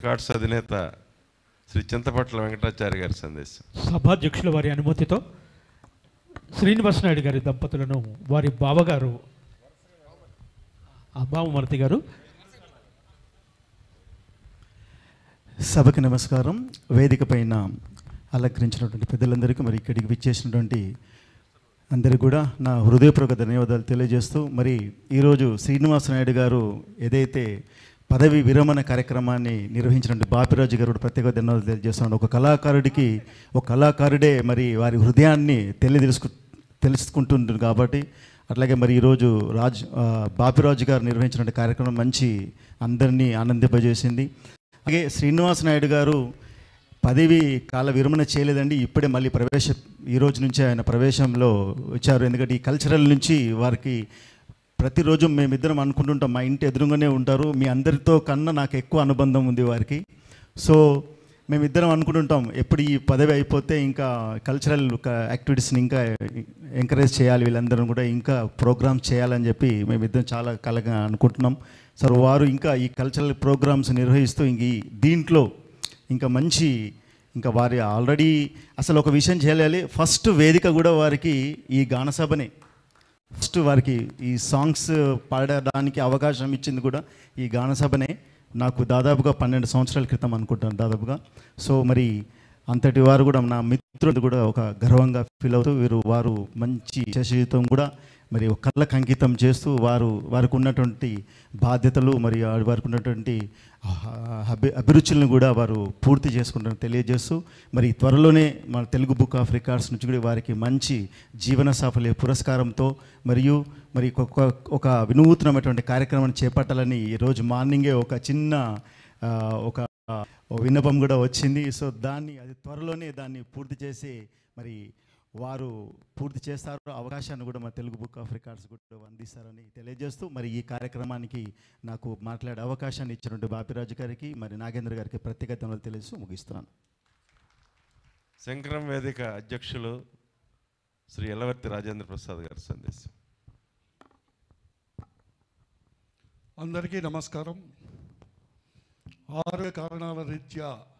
records అధినేత శ్రీ చింతపట్ల వెంకటాచారి గారి సందేశం సభాధ్యక్షుల వారి అనుమతితో శ్రీనివాస నాయుడు గారి దంపతులను వారి బావగారు అబ్బామూర్తి గారు సభకి నమస్కారం వేదిక పైన అలంకరించినటువంటి పెద్దలందరికీ మరి ఇక్కడికి విచ్చేసినటువంటి అందరికీ కూడా నా హృదయపూర్వక ధన్యవాదాలు తెలియజేస్తూ మరి ఈరోజు శ్రీనివాస నాయుడు గారు ఏదైతే పదవి విరమణ కార్యక్రమాన్ని నిర్వహించినటువంటి బాపిరాజు గారు కూడా ప్రత్యేక ధన్యవాదాలు తెలియజేస్తున్నాడు ఒక కళాకారుడికి ఒక కళాకారుడే మరి వారి హృదయాన్ని తెలియదలుసుకు తెలుసుకుంటుంది కాబట్టి అట్లాగే మరి ఈరోజు రాజ్ ఆ, బాపిరాజు గారు నిర్వహించినటువంటి కార్యక్రమం మంచి అందరినీ ఆనందింపజేసింది అలాగే శ్రీనివాస నాయుడు గారు పదవి కాల విరమణ చేయలేదండి ఇప్పుడే మళ్ళీ ప్రవేశ ఈ రోజు నుంచి ఆయన ప్రవేశంలో వచ్చారు ఎందుకంటే ఈ కల్చరల్ నుంచి వారికి ప్రతిరోజు మేమిద్దరం అనుకుంటుంటాం మా ఇంటి ఎదురుగానే ఉంటారు మీ అందరితో కన్నా నాకు ఎక్కువ అనుబంధం ఉంది వారికి సో మేమిద్దరం అనుకుంటుంటాం ఎప్పుడు ఈ పదవి అయిపోతే ఇంకా కల్చరల్ యాక్టివిటీస్ని ఇంకా ఎంకరేజ్ చేయాలి వీళ్ళందరం కూడా ఇంకా ప్రోగ్రామ్స్ చేయాలని చెప్పి మేమిద్దరం చాలా కలగా అనుకుంటున్నాం సార్ వారు ఇంకా ఈ కల్చరల్ ప్రోగ్రామ్స్ నిర్వహిస్తూ ఇంక ఈ దీంట్లో ఇంకా మంచి ఇంకా వారి ఆల్రెడీ అసలు ఒక విషయం చేయాలి ఫస్ట్ వేదిక కూడా వారికి ఈ గానసభనే ఫస్ట్ వారికి ఈ సాంగ్స్ పాడడానికి అవకాశం ఇచ్చింది కూడా ఈ గానసభనే నాకు దాదాపుగా పన్నెండు సంవత్సరాల క్రితం అనుకుంటాను దాదాపుగా సో మరి అంతటి వారు కూడా నా మిత్రులు కూడా ఒక గర్వంగా ఫీల్ అవుతూ వీరు వారు మంచి జీవితం కూడా మరి ఒక కళ్ళకు అంకితం చేస్తూ వారు వారికి ఉన్నటువంటి బాధ్యతలు మరి ఆ వారికి ఉన్నటువంటి అభి అభిరుచులను కూడా వారు పూర్తి చేసుకుంటారని తెలియజేస్తూ మరి త్వరలోనే మన తెలుగు బుక్ ఆఫ్ రికార్డ్స్ నుంచి కూడా వారికి మంచి జీవన సాఫల్య పురస్కారంతో మరియు మరి ఒక ఒక వినూత్నమైనటువంటి కార్యక్రమాన్ని చేపట్టాలని ఈరోజు మార్నింగే ఒక చిన్న ఆ, ఒక ఓ విన్నపం కూడా వచ్చింది సో దాన్ని అది త్వరలోనే దాన్ని పూర్తి చేసి మరి వారు పూర్తి చేస్తారు అవకాశాన్ని కూడా మా తెలుగు బుక్ ఆఫ్ రికార్డ్స్ కూడా అందిస్తారని తెలియజేస్తూ మరి ఈ కార్యక్రమానికి నాకు మాట్లాడే అవకాశాన్ని ఇచ్చినటువంటి బాపిరాజు గారికి మరి నాగేంద్ర గారికి ప్రత్యేక ధన్యవాదాలు తెలియజేస్తూ ముగిస్తున్నాను శంకరం వేదిక అధ్యక్షులు శ్రీ ఎల్లవర్తి రాజేంద్ర ప్రసాద్ గారి సందేశం అందరికీ నమస్కారం ఆరోగ్య కారణాల రీత్యా